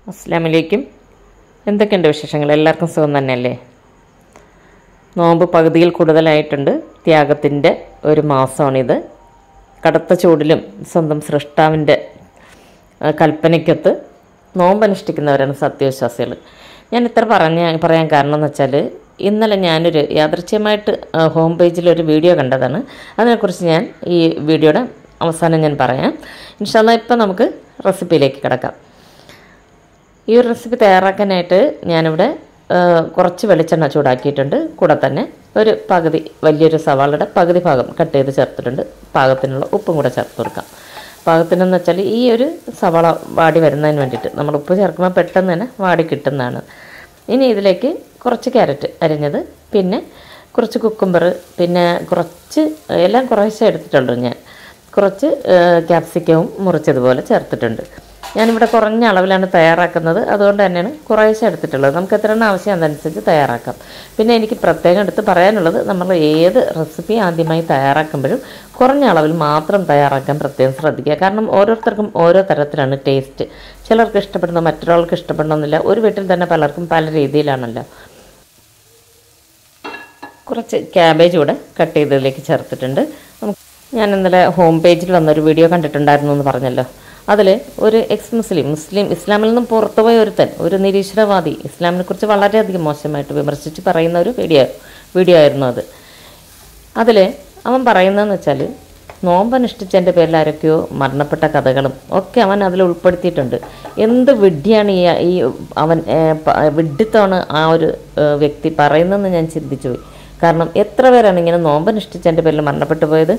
അസ്ലാമലേക്കും എന്തൊക്കെയുണ്ട് വിശേഷങ്ങൾ എല്ലാവർക്കും സുഖം തന്നെയല്ലേ നോമ്പ് പകുതിയിൽ കൂടുതലായിട്ടുണ്ട് ത്യാഗത്തിൻ്റെ ഒരു മാസമാണിത് കടുത്ത ചൂടിലും സ്വന്തം സൃഷ്ടാവിൻ്റെ ആ, കൽപ്പനയ്ക്കൊത്ത് നോമ്പ് അനുഷ്ഠിക്കുന്നവരാണ് സത്യവിശ്വാസികൾ ഞാൻ ഇത്ര പറഞ്ഞ പറയാൻ കാരണം എന്ന് വെച്ചാൽ ഇന്നലെ ഞാനൊരു യാദൃച്ഛ്യമായിട്ട് ആ, ഹോം പേജിൽ ഒരു വീഡിയോ കണ്ടതാണ് അതിനെക്കുറിച്ച് ഞാൻ ഈ വീഡിയോയുടെ അവസാനം ഞാൻ പറയാം ഇൻഷാല്ല ഇപ്പം നമുക്ക് റെസിപ്പിയിലേക്ക് കിടക്കാം ഈ ഒരു റെസിപ്പി തയ്യാറാക്കാനായിട്ട് ഞാനിവിടെ ആ, കുറച്ച് വെളിച്ചെണ്ണ ചൂടാക്കിയിട്ടുണ്ട് കൂടെ തന്നെ ഒരു പകുതി വലിയൊരു സവാളയുടെ പകുതി ഭാഗം കട്ട് ചെയ്ത് ചേർത്തിട്ടുണ്ട് പാകത്തിനുള്ള ഉപ്പും കൂടെ ചേർത്ത് കൊടുക്കാം പാകത്തിനെന്ന് വെച്ചാൽ ഈ ഒരു സവാള വാടി വരുന്നതിന് വേണ്ടിയിട്ട് നമ്മൾ ഉപ്പ് ചേർക്കുമ്പോൾ പെട്ടെന്ന് തന്നെ വാടി കിട്ടുന്നതാണ് ഇനി ഇതിലേക്ക് കുറച്ച് ക്യാരറ്റ് അരിഞ്ഞത് പിന്നെ കുറച്ച് കുക്കുംബർ പിന്നെ കുറച്ച് എല്ലാം കുറേശ്ശെ എടുത്തിട്ടുള്ളൂ ഞാൻ കുറച്ച് ക്യാപ്സിക്കവും മുറിച്ചതുപോലെ ചേർത്തിട്ടുണ്ട് ഞാനിവിടെ കുറഞ്ഞ അളവിലാണ് തയ്യാറാക്കുന്നത് അതുകൊണ്ട് തന്നെയാണ് കുറേശ്ശെ എടുത്തിട്ടുള്ളത് നമുക്ക് എത്രയാണ് ആവശ്യം അതനുസരിച്ച് തയ്യാറാക്കാം പിന്നെ എനിക്ക് പ്രത്യേകം എടുത്ത് പറയാനുള്ളത് നമ്മൾ ഏത് റെസിപ്പി ആദ്യമായി തയ്യാറാക്കുമ്പോഴും കുറഞ്ഞ അളവിൽ മാത്രം തയ്യാറാക്കാൻ പ്രത്യേകം ശ്രദ്ധിക്കുക കാരണം ഓരോരുത്തർക്കും ഓരോ തരത്തിലാണ് ടേസ്റ്റ് ചിലർക്ക് ഇഷ്ടപ്പെടുന്ന മറ്റൊരാൾക്ക് ഇഷ്ടപ്പെടണമെന്നില്ല ഒരു വീട്ടിൽ തന്നെ പലർക്കും പല രീതിയിലാണല്ലോ കുറച്ച് ക്യാബേജ് കൂടെ കട്ട് ചെയ്തതിലേക്ക് ചേർത്തിട്ടുണ്ട് നമുക്ക് ഞാൻ ഇന്നലെ ഹോം പേജിൽ വന്നൊരു വീഡിയോ കണ്ടിട്ടുണ്ടായിരുന്നു എന്ന് പറഞ്ഞല്ലോ അതിൽ ഒരു എക്സ് മുസ്ലിം മുസ്ലിം ഇസ്ലാമിൽ നിന്നും പുറത്തുപോയ ഒരുത്തൻ ഒരു നിരീശ്വരവാദി ഇസ്ലാമിനെ കുറിച്ച് വളരെയധികം മോശമായിട്ട് വിമർശിച്ച് പറയുന്ന ഒരു വീഡിയോ വീഡിയോ ആയിരുന്നു അത് അതിൽ അവൻ പറയുന്നതെന്ന് വെച്ചാൽ നോമ്പനുഷ്ഠിച്ചതിൻ്റെ പേരിൽ ആരൊക്കെയോ മരണപ്പെട്ട കഥകളും ഒക്കെ അവൻ അതിൽ ഉൾപ്പെടുത്തിയിട്ടുണ്ട് എന്ത് വിഡ്ഢിയാണ് ഈ ഈ അവൻ ഏർ, പ- വിഡ്ഢിത്തമാണ് ആ ഒരു ഏർ, വ്യക്തി പറയുന്നതെന്ന് ഞാൻ ചിന്തിച്ചു പോയി കാരണം എത്ര പേരാണ് ഇങ്ങനെ നോമ്പനുഷ്ഠിച്ചതിൻ്റെ പേരിൽ മരണപ്പെട്ടു പോയത്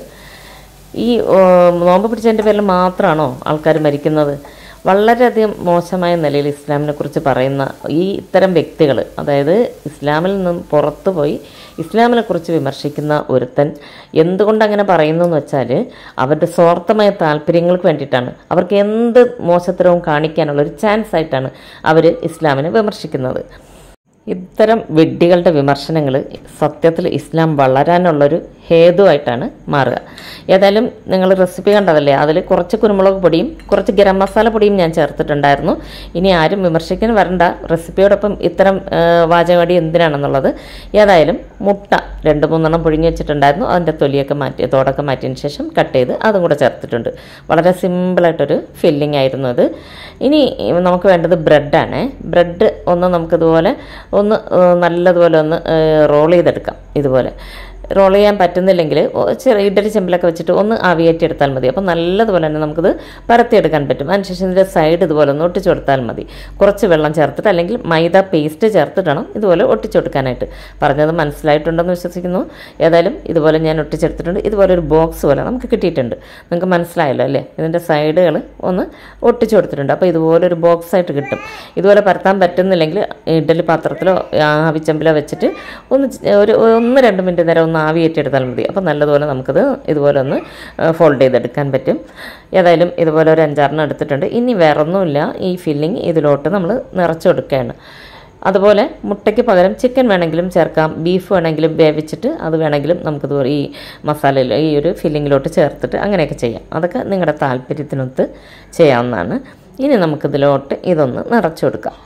ഈ ഓ, നോമ്പ് പിടിച്ചതിൻ്റെ പേരിൽ മാത്രമാണോ ആൾക്കാർ മരിക്കുന്നത് വളരെയധികം മോശമായ നിലയിൽ ഇസ്ലാമിനെ കുറിച്ച് പറയുന്ന ഈ ഇത്തരം വ്യക്തികൾ അതായത് ഇസ്ലാമിൽ നിന്നും പുറത്തു പോയി ഇസ്ലാമിനെ കുറിച്ച് വിമർശിക്കുന്ന ഒരുത്തൻ എന്തുകൊണ്ട് അങ്ങനെ പറയുന്നു എന്ന് വെച്ചാൽ അവരുടെ സ്വാർത്ഥമായ താല്പര്യങ്ങൾക്ക് വേണ്ടിയിട്ടാണ് അവർക്ക് എന്ത് മോശത്തരവും കാണിക്കാനുള്ള ഒരു ചാൻസ് ആയിട്ടാണ് അവർ ഇസ്ലാമിനെ വിമർശിക്കുന്നത് ഇത്തരം വിഡ്ഢികളുടെ വിമർശനങ്ങൾ സത്യത്തിൽ ഇസ്ലാം വളരാനുള്ളൊരു ഹേതുവായിട്ടാണ് മാറുക ഏതായാലും നിങ്ങൾ റെസിപ്പി കണ്ടതല്ലേ അതിൽ കുറച്ച് കുരുമുളക് പൊടിയും കുറച്ച് ഗരം മസാല പൊടിയും ഞാൻ ചേർത്തിട്ടുണ്ടായിരുന്നു ഇനി ആരും വിമർശിക്കാൻ വരണ്ട റെസിപ്പിയോടൊപ്പം ഇത്തരം ആ, വാചകടി എന്തിനാണെന്നുള്ളത് ഏതായാലും മുട്ട രണ്ട് മൂന്നെണ്ണം പുഴുങ്ങി വെച്ചിട്ടുണ്ടായിരുന്നു അതിൻ്റെ തൊലിയൊക്കെ മാറ്റി തോടൊക്കെ മാറ്റിയതിന് ശേഷം കട്ട് ചെയ്ത് അതും കൂടെ ചേർത്തിട്ടുണ്ട് വളരെ സിമ്പിളായിട്ടൊരു ഫില്ലിംഗ് ആയിരുന്നു അത് ഇനി നമുക്ക് വേണ്ടത് ബ്രെഡാണ് ബ്രെഡ് ഒന്ന് നമുക്കിതുപോലെ ഒന്ന് ഏഹ്, നല്ലതുപോലെ ഒന്ന് റോൾ ചെയ്തെടുക്കാം ഇതുപോലെ റോൾ ചെയ്യാൻ പറ്റുന്നില്ലെങ്കിൽ ഒ- ചെറിയ ഇഡലി ചെമ്പിലൊക്കെ വെച്ചിട്ട് ഒന്ന് ആവിയേറ്റി എടുത്താൽ മതി അപ്പോൾ നല്ലതുപോലെ തന്നെ നമുക്കിത് പരത്തിയെടുക്കാൻ പറ്റും അതിനുശേഷം ഇതിൻ്റെ സൈഡ് ഇതുപോലെ ഒന്ന് ഒട്ടിച്ചു കൊടുത്താൽ മതി കുറച്ച് വെള്ളം ചേർത്തിട്ട് അല്ലെങ്കിൽ മൈദ പേസ്റ്റ് ചേർത്തിട്ട് വേണം ഇതുപോലെ ഒട്ടിച്ചു കൊടുക്കാനായിട്ട് പറഞ്ഞത് മനസ്സിലായിട്ടുണ്ടെന്ന് വിശ്വസിക്കുന്നു ഏതായാലും ഇതുപോലെ ഞാൻ ഒട്ടിച്ചെടുത്തിട്ടുണ്ട് ഇതുപോലെ ഒരു ബോക്സ് പോലെ നമുക്ക് കിട്ടിയിട്ടുണ്ട് നിങ്ങൾക്ക് മനസ്സിലായല്ലോ അല്ലേ ഇതിൻ്റെ സൈഡുകൾ ഒന്ന് ഒട്ടിച്ചു കൊടുത്തിട്ടുണ്ട് അപ്പോൾ ഇതുപോലെ ഒരു ബോക്സ് ആയിട്ട് കിട്ടും ഇതുപോലെ പരത്താൻ പറ്റുന്നില്ലെങ്കിൽ ഇഡലി പാത്രത്തിലോ ആവിച്ചമ്പിലോ വെച്ചിട്ട് ഒന്ന് ചെ- ഒരു ഒന്ന് രണ്ട് മിനിറ്റ് നേരം ഒന്ന് ആവിയേറ്റെടുത്താൽ മതി അപ്പോൾ നല്ലതുപോലെ നമുക്കിത് ഇതുപോലെ ഒന്ന് ഫോൾഡ് ചെയ്തെടുക്കാൻ പറ്റും ഏതായാലും ഇതുപോലെ ഒരു അഞ്ചാറെണ്ണം എടുത്തിട്ടുണ്ട് ഇനി വേറൊന്നുമില്ല ഈ ഫില്ലിങ് ഇതിലോട്ട് നമ്മൾ നിറച്ചു കൊടുക്കുകയാണ് അതുപോലെ മുട്ടയ്ക്ക് പകരം ചിക്കൻ വേണമെങ്കിലും ചേർക്കാം ബീഫ് വേണമെങ്കിലും വേവിച്ചിട്ട് അത് വേണമെങ്കിലും നമുക്കിത് ഈ മസാലയിൽ ഈ ഒരു ഫില്ലിങ്ങിലോട്ട് ചേർത്തിട്ട് അങ്ങനെയൊക്കെ ചെയ്യാം അതൊക്കെ നിങ്ങളുടെ താല്പര്യത്തിനൊത്ത് ചെയ്യാവുന്നതാണ് ഇനി നമുക്കിതിലോട്ട് ഇതൊന്ന് നിറച്ചു കൊടുക്കാം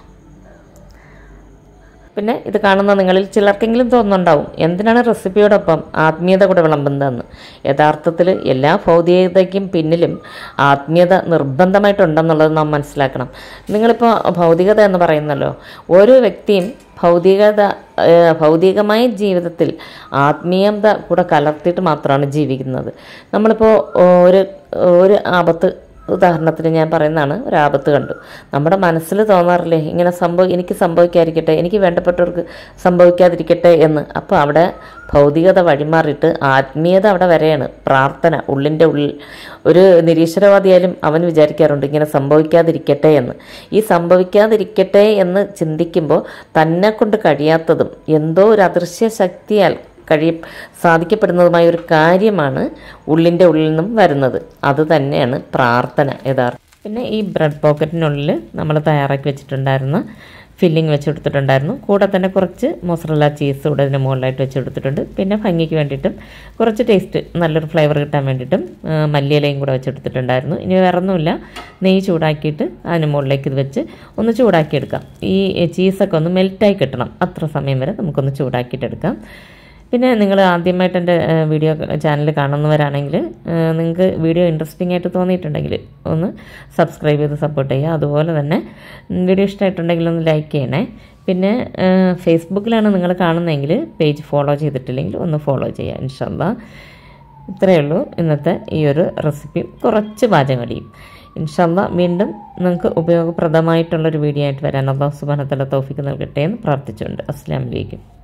പിന്നെ ഇത് കാണുന്ന നിങ്ങളിൽ ചിലർക്കെങ്കിലും തോന്നുന്നുണ്ടാവും എന്തിനാണ് റെസിപ്പിയോടൊപ്പം ആത്മീയത കൂടെ വിളമ്പുന്നതെന്ന് യഥാർത്ഥത്തിൽ എല്ലാ ഭൗതികതയ്ക്കും പിന്നിലും ആത്മീയത നിർബന്ധമായിട്ടുണ്ടെന്നുള്ളത് നാം മനസ്സിലാക്കണം നിങ്ങളിപ്പോൾ ഭൗതികത എന്ന് പറയുന്നല്ലോ ഓരോ വ്യക്തിയും ഭൗതികത ഏഹ്, ഭൗതികമായ ജീവിതത്തിൽ ആത്മീയത കൂടെ കലർത്തിയിട്ട് മാത്രമാണ് ജീവിക്കുന്നത് നമ്മളിപ്പോൾ ഒരു ഒരു ആപത്ത് ഉദാഹരണത്തിന് ഞാൻ പറയുന്നതാണ് ഒരു ആപത്ത് കണ്ടു നമ്മുടെ മനസ്സിൽ തോന്നാറില്ലേ ഇങ്ങനെ സംഭവ എനിക്ക് സംഭവിക്കാതിരിക്കട്ടെ എനിക്ക് വേണ്ടപ്പെട്ടവർക്ക് സംഭവിക്കാതിരിക്കട്ടെ എന്ന് അപ്പോൾ അവിടെ ഭൗതികത വഴിമാറിയിട്ട് ആത്മീയത അവിടെ വരെയാണ് പ്രാർത്ഥന ഉള്ളിൻ്റെ ഉള്ളിൽ ഒരു നിരീശ്വരവാദിയായാലും അവൻ വിചാരിക്കാറുണ്ട് ഇങ്ങനെ സംഭവിക്കാതിരിക്കട്ടെ എന്ന് ഈ സംഭവിക്കാതിരിക്കട്ടെ എന്ന് ചിന്തിക്കുമ്പോൾ തന്നെ കൊണ്ട് കഴിയാത്തതും എന്തോ ഒരു അദൃശ്യ ശക്തിയാൽ കഴി സാധിക്കപ്പെടുന്നതുമായ ഒരു കാര്യമാണ് ഉള്ളിൻ്റെ ഉള്ളിൽ നിന്നും വരുന്നത് അത് തന്നെയാണ് പ്രാർത്ഥന യഥാർത്ഥം പിന്നെ ഈ ബ്രെഡ് പോക്കറ്റിനുള്ളിൽ നമ്മൾ തയ്യാറാക്കി വെച്ചിട്ടുണ്ടായിരുന്ന ഫില്ലിംഗ് വെച്ച് കൊടുത്തിട്ടുണ്ടായിരുന്നു കൂടെ തന്നെ കുറച്ച് മൊസറല്ല ചീസ് കൂടെ ഇതിന് മുകളിലായിട്ട് വെച്ച് കൊടുത്തിട്ടുണ്ട് പിന്നെ ഭംഗിക്ക് വേണ്ടിയിട്ടും കുറച്ച് ടേസ്റ്റ് നല്ലൊരു ഫ്ലേവർ കിട്ടാൻ വേണ്ടിയിട്ടും ആ, മല്ലിയിലയും കൂടെ വെച്ച് കൊടുത്തിട്ടുണ്ടായിരുന്നു ഇനി വേറെ ഒന്നുമില്ല നെയ്യ് ചൂടാക്കിയിട്ട് അതിന് മുകളിലേക്ക് ഇത് വെച്ച് ഒന്ന് ചൂടാക്കിയെടുക്കാം ഈ ചീസൊക്കെ ഒന്ന് മെൽറ്റായി കിട്ടണം അത്ര സമയം വരെ നമുക്കൊന്ന് ചൂടാക്കിയിട്ടെടുക്കാം പിന്നെ നിങ്ങൾ ആദ്യമായിട്ട് എൻ്റെ വീഡിയോ ചാനൽ കാണുന്നവരാണെങ്കിൽ നിങ്ങൾക്ക് വീഡിയോ ഇൻട്രസ്റ്റിംഗ് ആയിട്ട് തോന്നിയിട്ടുണ്ടെങ്കിൽ ഒന്ന് സബ്സ്ക്രൈബ് ചെയ്ത് സപ്പോർട്ട് ചെയ്യുക അതുപോലെ തന്നെ ഉം, വീഡിയോ ഇഷ്ടമായിട്ടുണ്ടെങ്കിൽ ഒന്ന് ലൈക്ക് ചെയ്യണേ പിന്നെ ഏഹ്, ഫേസ്ബുക്കിലാണ് നിങ്ങൾ കാണുന്നതെങ്കിൽ പേജ് ഫോളോ ചെയ്തിട്ടില്ലെങ്കിൽ ഒന്ന് ഫോളോ ചെയ്യുക ഇൻഷല്ല ഇത്രയേ ഉള്ളൂ ഇന്നത്തെ ഈ ഒരു റെസിപ്പി കുറച്ച് പാചകടിയും ഇൻഷല്ല വീണ്ടും നിങ്ങൾക്ക് ഉപയോഗപ്രദമായിട്ടുള്ളൊരു വീഡിയോ ആയിട്ട് വരാൻ അള്ളാഹു സുബാനത്തല തോഫിക്ക് നൽകട്ടെ എന്ന് പ്രാർത്ഥിച്ചുകൊണ്ട് അസ്സാം വലൈക്കും